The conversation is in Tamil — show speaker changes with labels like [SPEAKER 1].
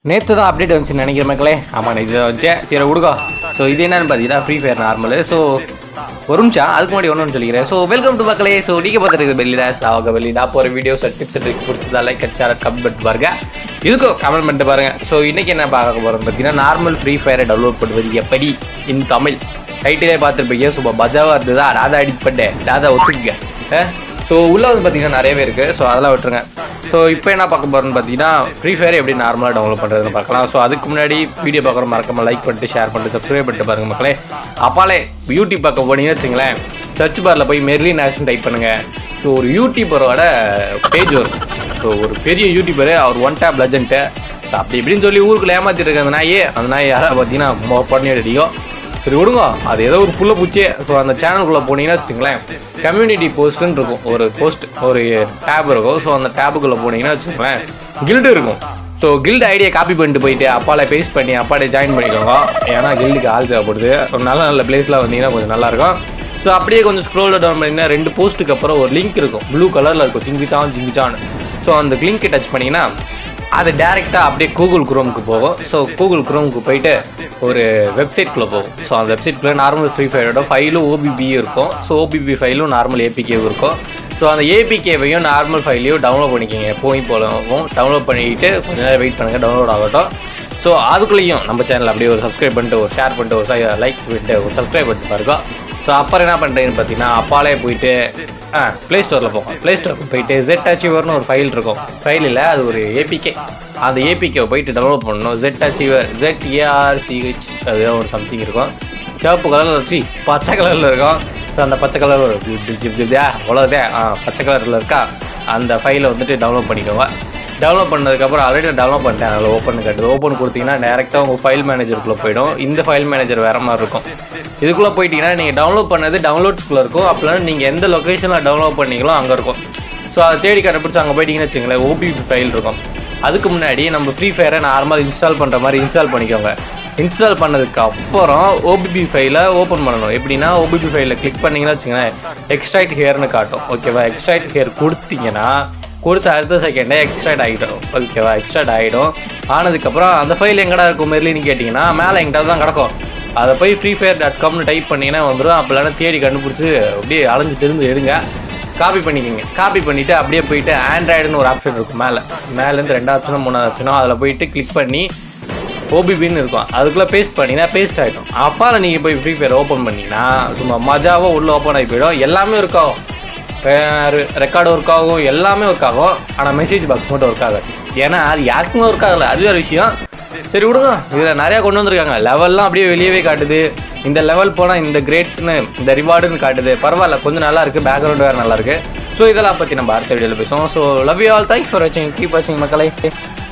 [SPEAKER 1] நேற்று தான் அப்டேட் வந்துச்சு நினைக்கிற மக்களே ஆமாம் இது வந்துச்சு சரி விடுக்கோ ஸோ இது என்னன்னு பார்த்தீங்கன்னா ஃப்ரீ ஃபயர் நார்மலு ஸோ ஒரு நிமிஷம் அதுக்கு முன்னாடி ஒன்று சொல்லிக்கிறேன் ஸோ வெல்கம் டு மக்களே ஸோ நீங்கள் பார்த்துருக்கு பெல்லிடா சாவக பெல்லி நான் போகிற வீடியோஸ் டிப்ஸ் ட்ரிக்ஸ் பிடிச்சதா லைக் ஷேர் கமெண்ட் பாருங்க இதுக்கும் கமெண்ட் பண்ணிட்டு பாருங்க ஸோ இன்னைக்கு என்ன பார்க்க போகிறோம் பார்த்தீங்கன்னா நார்மல் ஃப்ரீ ஃபயரை டவுன்லோட் பண்ணுவது எப்படி இன் தமிழ் டைட்டிலே பார்த்துருப்பீங்க சும்மா பஜாவாக இருந்ததா ராதா அடிட் பண்ணேன் ராதா ஒத்துக்குங்க ஸோ உள்ளே வந்து பார்த்தீங்கன்னா நிறையவே இருக்குது ஸோ அதெல்லாம் விட்டுருங்க ஸோ இப்போ என்ன பார்க்க போகிறோம்னு பார்த்தீங்கன்னா ஃப்ரீ ஃபயர் எப்படி நார்மலாக டவுன்லோட் பண்ணுறதுன்னு பார்க்கலாம் ஸோ அதுக்கு முன்னாடி வீடியோ பார்க்குற மறக்காம லைக் பண்ணிட்டு ஷேர் பண்ணிட்டு சப்ஸ்கிரைப் பண்ணிட்டு பாருங்க மக்களே அப்பாலே யூடியூப் பார்க்க போனீங்கன்னு வச்சுங்களேன் சர்ச் பாரில் போய் மெர்லி நேஷன் டைப் பண்ணுங்கள் ஸோ ஒரு யூடியூபரோட பேஜ் வரும் ஸோ ஒரு பெரிய யூடியூபரு அவர் ஒன் டேப் லெஜண்ட்டு ஸோ அப்படி இப்படின்னு சொல்லி ஊருக்குள்ள ஏமாத்திட்டு இருக்க அந்த நாயே அந்த நாய் யாராவது பார்த்தீங்கன்னா பண்ணி அடிக்கும் சரி விடுங்க அது ஏதோ ஒரு புள்ள பூச்சி ஸோ அந்த சேனலுக்குள்ளே போனீங்கன்னா வச்சுங்களேன் கம்யூனிட்டி போஸ்ட்டுன்னு இருக்கும் ஒரு போஸ்ட் ஒரு டேப் இருக்கும் ஸோ அந்த டேபுக்குள்ளே போனீங்கன்னா வச்சுங்களேன் கில்டு இருக்கும் ஸோ கில்டு ஐடியா காப்பி பண்ணிட்டு போயிட்டு அப்பால பேஸ்ட் பண்ணி அப்பாலே ஜாயின் பண்ணிக்கோங்க ஏன்னா கில்டுக்கு ஆள் தேவைப்படுது ஒரு நல்ல நல்ல பிளேஸ்லாம் வந்தீங்கன்னா கொஞ்சம் நல்லாயிருக்கும் ஸோ அப்படியே கொஞ்சம் ஸ்க்ரோல் டவுன் பண்ணிங்கன்னா ரெண்டு போஸ்ட்டுக்கு அப்புறம் ஒரு லிங்க் இருக்கும் ப்ளூ கலரில் இருக்கும் ஜிங்கிச்சான் ஜிங்கிச்சான் ஸோ அந்த லிங்க்கை டச் பண்ணிங்கன்னா அது டேரெக்டாக அப்படியே கூகுள் குரோமுக்கு போகும் ஸோ கூகுள் குரோமுக்கு போயிட்டு ஒரு வெப்சைட்குள்ளே போகும் ஸோ அந்த வெப்சைட்குள்ளே நார்மல் ஃப்ரீ ஃபயரோட ஃபைலும் ஓபிபியும் இருக்கும் ஸோ ஓபிபி ஃபைலும் நார்மல் ஏபிகேவும் இருக்கும் ஸோ அந்த ஏபிகேவையும் நார்மல் ஃபைலையும் டவுன்லோட் பண்ணிக்கோங்க போய் போலவும் டவுன்லோட் பண்ணிட்டு கொஞ்ச நேரம் வெயிட் பண்ணுங்கள் டவுன்லோட் ஆகட்டும் ஸோ அதுக்குள்ளேயும் நம்ம சேனல் அப்படியே ஒரு சப்ஸ்கிரைப் பண்ணிட்டு ஒரு ஷேர் பண்ணிட்டு ஒரு லைக் பண்ணிட்டு ஒரு சப்ஸ்கிரைப் பண்ணிட்டு பாருங்க ஸோ அப்புறம் என்ன பண்ணுறீங்கன்னு பார்த்தீங்கன்னா அப்பாலே போயிட்டு ஆ ப்ளே ஸ்டோரில் போங்க ப்ளே ஸ்டோருக்கு போயிட்டு ஜெட் அச்சீவர்னு ஒரு ஃபைல் இருக்கும் ஃபைல் இல்லை அது ஒரு ஏபிகே அந்த ஏபிகேவை போயிட்டு டவுன்லோட் பண்ணணும் ஜெட் அச்சீவர் ஜெட் ஏஆர்சிஹெச் அது ஒரு சம்திங் இருக்கும் சிவப்பு கலரில் வச்சு பச்சை கலரில் இருக்கும் ஸோ அந்த பச்சை கலர் அவ்வளோதே ஆ பச்சை கலரில் இருக்கா அந்த ஃபைலை வந்துட்டு டவுன்லோட் பண்ணிக்கோங்க டவுன்லோட் பண்ணதுக்கப்புறம் ஆல்ரெடி டவுன்லோட் பண்ணிட்டேன் அதில் ஓப்பன் கட்டுது ஓப்பன் கொடுத்தீங்கன்னா டேரெக்டாக உங்கள் ஃபைல் மேனேஜருக்குள்ளே போயிடும் இந்த ஃபைல் மேனேஜர் வேறு மாதிரி இருக்கும் இதுக்குள்ளே போயிட்டீங்கன்னா நீங்கள் டவுன்லோட் பண்ணது டவுன்லோட்ஸ்குள்ளே இருக்கும் அப்போலாம் நீங்கள் எந்த லொக்கேஷனில் டவுன்லோட் பண்ணீங்களோ அங்கே இருக்கும் ஸோ அதை தேடி கண்டுபிடிச்சி அங்கே போயிட்டீங்கன்னு வச்சுங்களேன் ஓபிபி ஃபைல் இருக்கும் அதுக்கு முன்னாடி நம்ம ஃப்ரீ ஃபயரை நார்மல் இன்ஸ்டால் பண்ணுற மாதிரி இன்ஸ்டால் பண்ணிக்கோங்க இன்ஸ்டால் பண்ணதுக்கு அப்புறம் ஓபிபி ஃபைலை ஓப்பன் பண்ணணும் எப்படின்னா ஓபிபி ஃபைலில் கிளிக் பண்ணிங்கன்னா வச்சுங்களேன் எக்ஸ்ட்ராக்ட் ஹேர்னு காட்டும் ஓகேவா எக்ஸ்ட்ராக்ட் ஹேர் கொடுத்தீங்கன்னா கொடுத்த அடுத்த செகண்டே எக்ஸ்ட்ராக்ட் ஆகிடும் ஓகேவா எக்ஸ்ட்ராக்ட் ஆகிடும் ஆனதுக்கப்புறம் அந்த ஃபைல் எங்கடா இருக்கும் மெர்லின்னு கேட்டிங்கன்னா மேலே எங்கிட்ட தான் கிடக்கும் அதை போய் ஃப்ரீ ஃபயர் டாட் காம்னு டைப் பண்ணிங்கன்னா வந்துடும் அப்போலாம் தேடி கண்டுபிடிச்சி அப்படியே அலைஞ்சு திருந்து எடுங்க காப்பி பண்ணிக்கோங்க காப்பி பண்ணிவிட்டு அப்படியே போயிட்டு ஆண்ட்ராய்டுன்னு ஒரு ஆப்ஷன் இருக்கும் மேலே மேலேருந்து ரெண்டாவது ஆப்ஷனோ மூணாவது ஆப்ஷனோ அதில் போயிட்டு கிளிக் பண்ணி ஓபிபின்னு இருக்கும் அதுக்குள்ளே பேஸ்ட் பண்ணிங்கன்னா பேஸ்ட் ஆகிடும் அப்பால நீங்கள் போய் ஃப்ரீ ஃபயர் ஓப்பன் பண்ணிங்கன்னா சும்மா மஜாவாக உள்ளே ஓப்பன் ஆகி போயிடும் எல்லாமே ஒர்க் ஆகும் ரெக்கார்டு ஒர்க் ஆகும் எல்லாமே ஒர்க் ஆகும் ஆனால் மெசேஜ் பாக்ஸ் மட்டும் ஒர்க் ஆகாது ஏன்னா அது யாருக்குமே ஒர்க் ஆகலை அது ஒரு விஷயம் சரி விடுங்க இதில் நிறையா கொண்டு வந்திருக்காங்க லெவல்லாம் அப்படியே வெளியவே காட்டுது இந்த லெவல் போனால் இந்த கிரேட்ஸ்னு இந்த ரிவார்டுன்னு காட்டுது பரவாயில்ல கொஞ்சம் நல்லா இருக்குது பேக்ரவுண்ட் வேறு நல்லா இருக்குது ஸோ இதெல்லாம் பற்றி நம்ம அடுத்த வீடியோவில் பேசுவோம் so love you all thanks for வாட்சிங் கீப் வாட்சிங் மக்களை